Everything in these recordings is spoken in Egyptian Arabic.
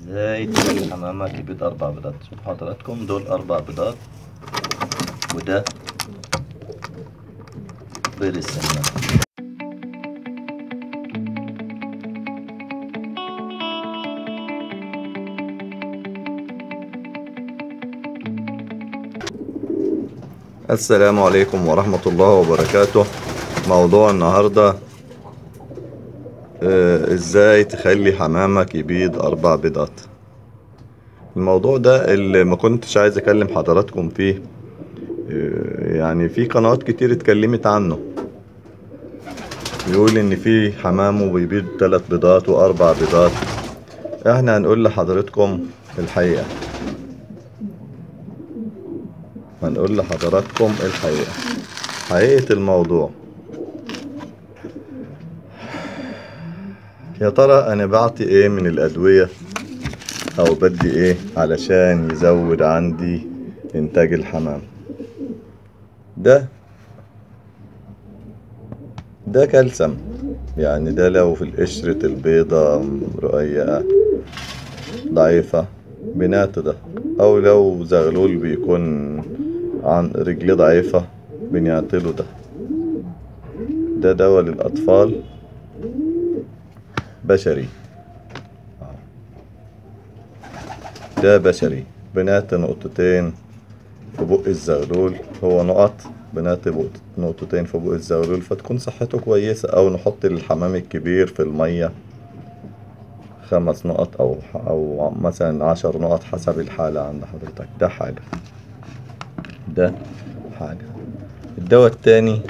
ازاي تخلي حمامك يبيض اربع بيضات شوفوا حضراتكم دول اربع بيضات وده بيض السمان السلام عليكم ورحمة الله وبركاته موضوع النهاردة آه، ازاي تخلي حمامك يبيض اربع بيضات الموضوع ده اللي ما كنتش عايز اكلم حضراتكم فيه آه، يعني في قنوات كتير اتكلمت عنه يقول ان في حمامه بيبيض ثلاث بيضات واربع بيضات احنا هنقول لحضرتكم الحقيقة هنقول لحضراتكم الحقيقة حقيقة الموضوع يا ترى انا بعطي ايه من الادوية او بدي ايه علشان يزود عندي انتاج الحمام ده ده كالسيوم يعني ده لو في القشرة البيضة رقيقة ضعيفة بنات ده او لو زغلول بيكون عن رجليه ضعيفة بنعطيله ده ده دواء للأطفال بشري ده بشري بنات نقطتين في بق الزغلول هو نقط بنات بق- نقطتين في بق الزغلول فتكون صحته كويسة أو نحط الحمام الكبير في المية خمس نقط أو أو مثلا عشر نقط حسب الحالة عند حضرتك ده حاجة ده حاجة الدواء التاني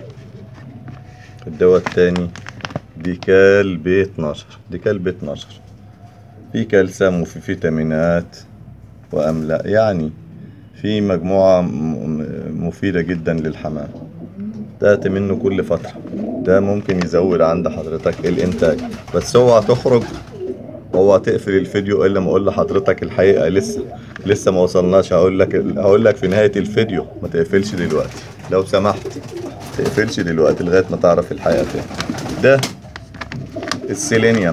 الدواء التاني ديكال بي 12 ديكال بي 12 في كالسيوم وفي فيتامينات وأملاح يعني في مجموعة م- م- مفيدة جدا للحمام تأتي منه كل فترة ده ممكن يزود عند حضرتك الإنتاج بس اوعى تخرج اوعى تقفل الفيديو الا ما اقول لحضرتك الحقيقة لسه لسه ما وصلناش هقول لك هقول لك في نهاية الفيديو ما تقفلش دلوقتي لو سمحت ما تقفلش دلوقتي لغاية ما تعرف الحقيقة فين ده السيلينيوم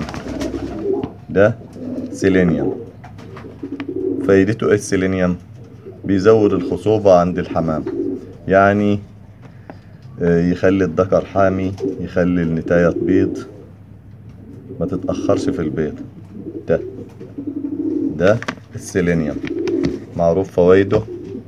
ده سيلينيوم فايدته ايه السيلينيوم بيزود الخصوبة عند الحمام يعني آه، يخلي الذكر حامي يخلي النتاية تبيض ما تتأخرش في البيض ده ده السيلينيوم معروف فوائده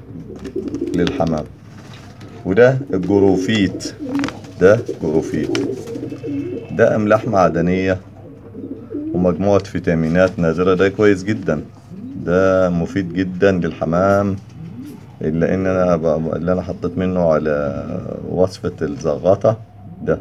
للحمام وده الجروفيت ده جروفيت ده أملاح معدنية ومجموعة فيتامينات نادرة ده كويس جدا ده مفيد جدا للحمام إلا إن أنا ب- اللي أنا حطيت منه على وصفة الزغطة ده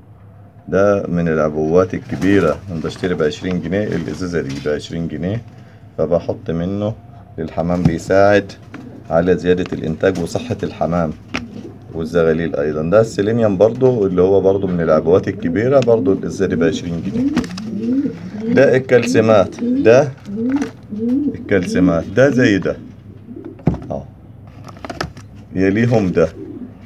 ده من العبوات الكبيرة أنا بشتري بعشرين جنيه الإزازة دي بعشرين جنيه فبحط منه للحمام بيساعد على زيادة الإنتاج وصحة الحمام والزغاليل أيضا ده السيلينيوم برضو اللي هو برضو من العبوات الكبيرة برضو الإزازة دي بعشرين جنيه ده الكالسيمات ده الكالسيمات ده زي ده اه يليهم ده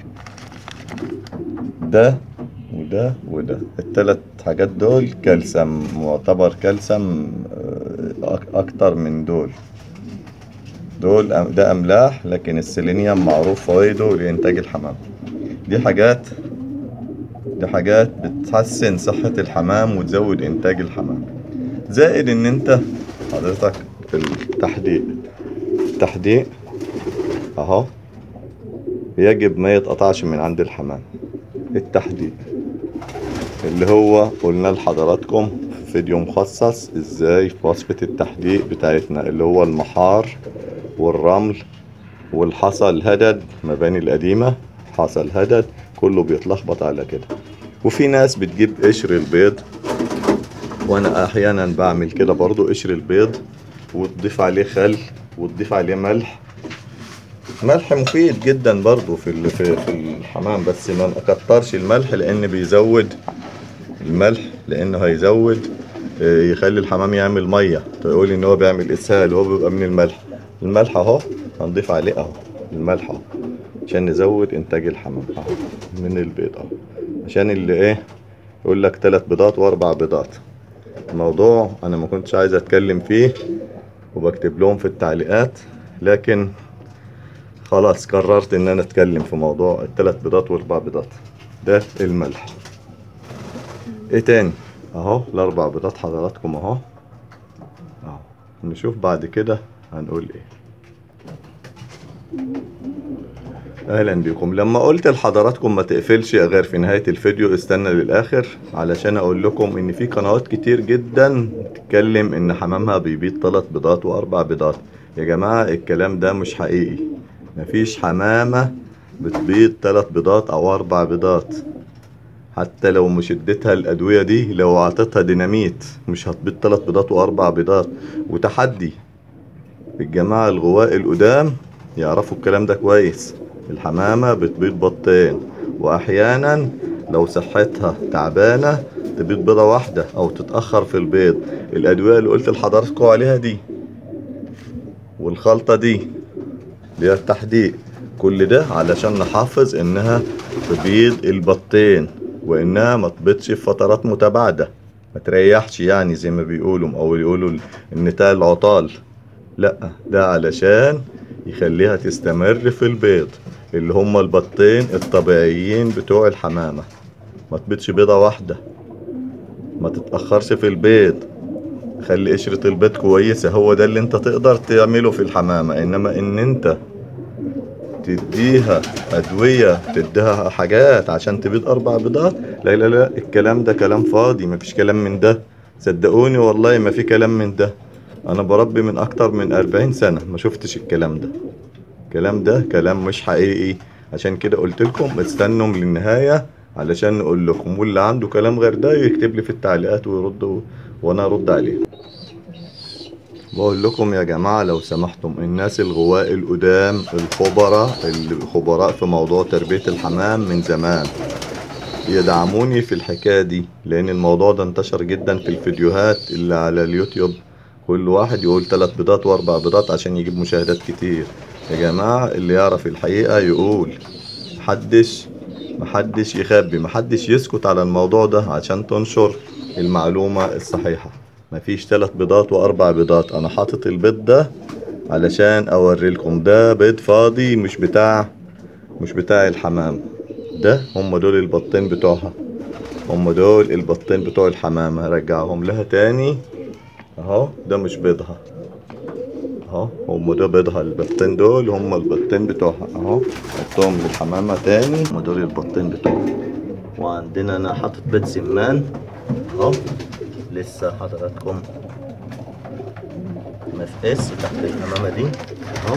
ده وده وده التلات حاجات دول كالسيوم معتبر كالسيوم آه، أك- اكتر من دول دول أم- ده املاح لكن السيلينيوم معروف فوائده لانتاج الحمام دي حاجات دي حاجات بتحسن صحة الحمام وتزود انتاج الحمام زائد ان انت حضرتك التحديق التحديق اهو يجب ما يتقطعش من عند الحمام التحديق اللي هو قلنا لحضراتكم في فيديو مخصص ازاي في وصفة التحديق بتاعتنا اللي هو المحار والرمل والحصى الهدد مباني القديمة حصى الهدد كله بيتلخبط على كده وفي ناس بتجيب قشر البيض وانا احيانا بعمل كده برضو قشر البيض وتضيف عليه خل وتضيف عليه ملح ملح مفيد جدا برضو في ال- في في الحمام بس ما نكترش الملح لان بيزود الملح لانه هيزود آه، يخلي الحمام يعمل ميه تقول ان هو بيعمل اسهال هو بيبقى من الملح الملح اهو هنضيف عليه اهو الملح اهو عشان نزود انتاج الحمام اهو من البيض اهو عشان اللي ايه يقول لك ثلاث بيضات واربع بيضات الموضوع انا ما كنتش عايز اتكلم فيه وبكتب لهم في التعليقات لكن خلاص قررت ان انا اتكلم في موضوع الثلاث بيضات واربع بيضات ده الملح ايه تاني اهو الاربع بيضات حضراتكم اهو اهو نشوف بعد كده هنقول ايه اهلا بكم لما قلت لحضراتكم ما تقفلش غير في نهاية الفيديو استنى للاخر علشان اقول لكم ان في قنوات كتير جدا بتتكلم ان حمامها بيبيض ثلاث بيضات واربع بيضات يا جماعة الكلام ده مش حقيقي مفيش حمامة بتبيض ثلاث بيضات او اربع بيضات حتى لو مش اديتها الادوية دي لو اعطيتها ديناميت مش هتبيض ثلاث بيضات واربع بيضات وتحدي الجماعة الغواء القدام يعرفوا الكلام ده كويس الحمامة بتبيض بيضتين وأحيانا لو صحتها تعبانة تبيض بيضة واحدة أو تتأخر في البيض الأدوية اللي قلت لحضراتكم عليها دي والخلطة دي اللي هي التحديق كل ده علشان نحافظ إنها تبيض البطين وإنها ما تبيضش في فترات متباعدة ما تريحش يعني زي ما بيقولوا أو يقولوا النتاج العطال لا ده علشان يخليها تستمر في البيض اللي هما البطين الطبيعيين بتوع الحمامة ما تبيضش بيضة واحدة ما تتأخرش في البيض خلي قشرة البيض كويسة هو ده اللي انت تقدر تعمله في الحمامة انما ان انت تديها ادوية تديها حاجات عشان تبيض اربع بيضات لا لا لا الكلام ده كلام فاضي مفيش كلام من ده صدقوني والله ما في كلام من ده انا بربي من اكتر من اربعين سنة ما شفتش الكلام ده الكلام ده كلام مش حقيقي عشان كده قلت لكم استنوا للنهاية علشان نقول لكم واللي عنده كلام غير ده يكتب لي في التعليقات ويرد و... وانا ارد عليه بقول لكم يا جماعة لو سمحتم الناس الغواء القدام الخبراء الخبراء في موضوع تربية الحمام من زمان يدعموني في الحكاية دي لان الموضوع ده انتشر جدا في الفيديوهات اللي على اليوتيوب كل واحد يقول ثلاث بيضات واربع بيضات عشان يجيب مشاهدات كتير يا جماعة اللي يعرف الحقيقة يقول محدش محدش يخبي محدش يسكت على الموضوع ده عشان تنشر المعلومة الصحيحة مفيش ثلاث بيضات واربع بيضات انا حاطط البيض ده علشان اوري لكم ده بيض فاضي مش بتاع مش بتاع الحمام ده هم دول البطين بتوعها هم دول البطين بتوع الحمامة رجعهم لها تاني اهو ده مش بيضها اهو هم ده بيضها البطين دول هم البطين بتوعها اهو حطهم للحمامة تاني هم دول البطين بتوعها وعندنا انا حاطط بيض سمان اهو لسه حضراتكم مفقس تحت الحمامة دي اهو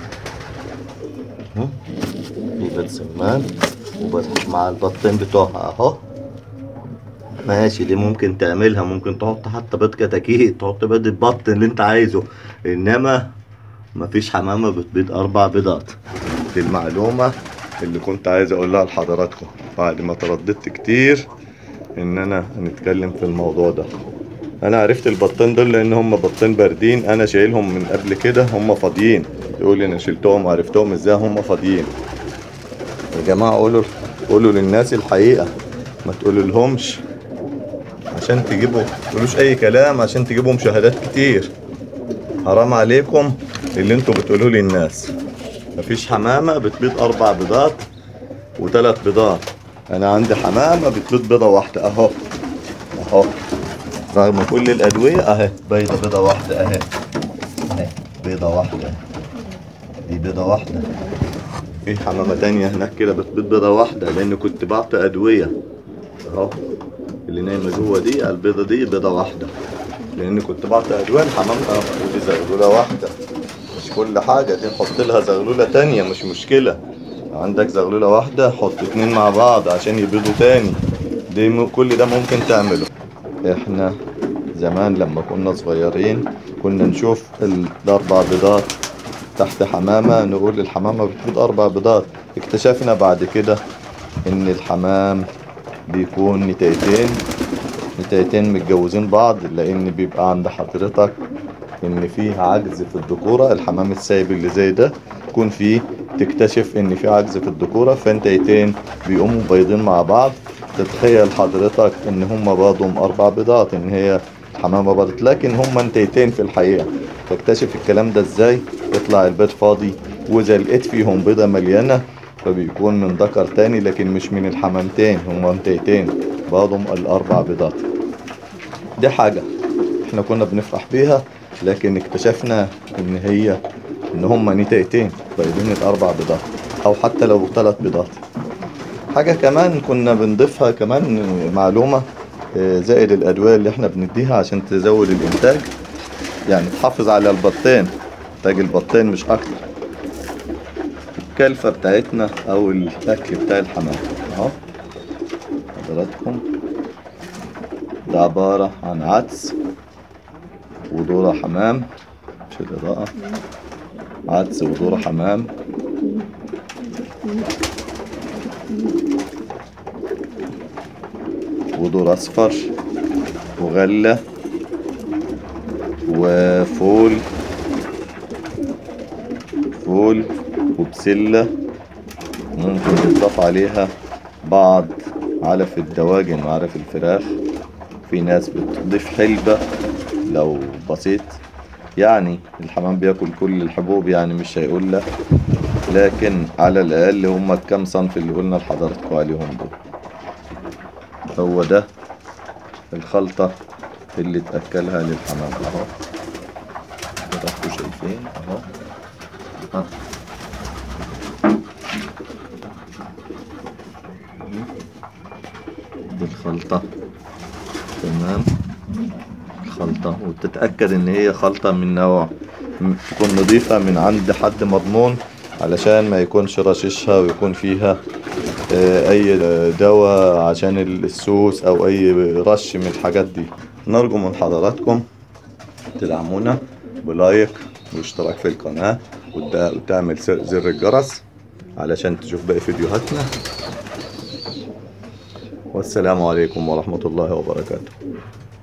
اهو في بيض سمان وبيض مع البطين بتوعها اهو ماشي دي ممكن تعملها ممكن تحط حتى بيض كتاكيت تحط بيض البط اللي انت عايزه انما مفيش حمامة بتبيض اربع بيضات دي المعلومة اللي كنت عايز اقولها لحضراتكم بعد ما ترددت كتير ان انا هنتكلم في الموضوع ده انا عرفت البطين دول لان هم بطين باردين انا شايلهم من قبل كده هم فاضيين يقول لي انا شلتهم وعرفتهم ازاي هم فاضيين يا جماعة قولوا قولوا للناس الحقيقة ما تقولوا لهمش عشان تجيبوا تقولوش اي كلام عشان تجيبوا مشاهدات كتير حرام عليكم اللي انتوا بتقولوه للناس مفيش حمامة بتبيض اربع بيضات وثلاث بيضات انا عندي حمامة بتبيض بيضة واحدة اهو اهو رغم كل الادوية اهي بيضة بيضة واحدة اهي اهي بيضة واحدة دي بيضة واحدة في حمامة تانية هناك كده بتبيض بيضة واحدة لان كنت بعطي ادوية اهو اللي نايمة جوه دي البيضة دي بيضة واحدة لان كنت بعطي ادوية الحمام ودي زغلولة واحدة مش كل حاجة دي نحط لها زغلولة تانية مش مشكلة عندك زغلولة واحدة حط اتنين مع بعض عشان يبيضوا تاني دي م- كل ده ممكن تعمله احنا زمان لما كنا صغيرين كنا نشوف الاربع بيضات تحت حمامة نقول الحمامة بتبيض اربع بيضات اكتشفنا بعد كده ان الحمام بيكون نتايتين نتايتين متجوزين بعض لان بيبقى عند حضرتك ان فيه عجز في الذكورة الحمام السايب اللي زي ده يكون فيه تكتشف ان في عجز في الذكورة فانتايتين بيقوموا بيضين مع بعض تتخيل حضرتك ان هم بيضهم اربع بيضات ان هي الحمامة بيضت لكن هم انتايتين في الحقيقة تكتشف الكلام ده ازاي يطلع البيت فاضي واذا لقيت فيهم بيضة مليانة فبيكون من ذكر تاني لكن مش من الحمامتين هما انتيتين بعضهم الاربع بيضات دي حاجة احنا كنا بنفرح بيها لكن اكتشفنا ان هي ان هما نتايتين بايدين الاربع بيضات او حتى لو ثلاث بيضات حاجة كمان كنا بنضيفها كمان معلومة آه، زائد الأدوية اللي احنا بنديها عشان تزود الإنتاج يعني تحافظ على البطين إنتاج البطين مش أكتر الكلفة بتاعتنا أو الأكل بتاع الحمام أهو حضراتكم ده عبارة عن عدس وذرة حمام مش الإضاءة عدس وذرة حمام وذر أصفر وغلة وفول فول وبسلة ممكن يضاف عليها بعض علف الدواجن وعلف الفراخ في ناس بتضيف حلبة لو بسيط يعني الحمام بياكل كل الحبوب يعني مش هيقول لا لكن على الأقل هما الكام صنف اللي قلنا لحضراتكم عليهم دول هو ده الخلطة اللي تأكلها للحمام اهو حضراتكم شايفين اهو ها. دي الخلطة تمام الخلطة وتتأكد ان هي خلطة من نوع م- تكون نظيفة من عند حد مضمون علشان ما يكونش رشيشها ويكون فيها آه، اي دواء عشان السوس او اي رش من الحاجات دي نرجو من حضراتكم تدعمونا بلايك واشتراك في القناة وت- وتعمل زر زر الجرس علشان تشوف باقي فيديوهاتنا والسلام عليكم ورحمة الله وبركاته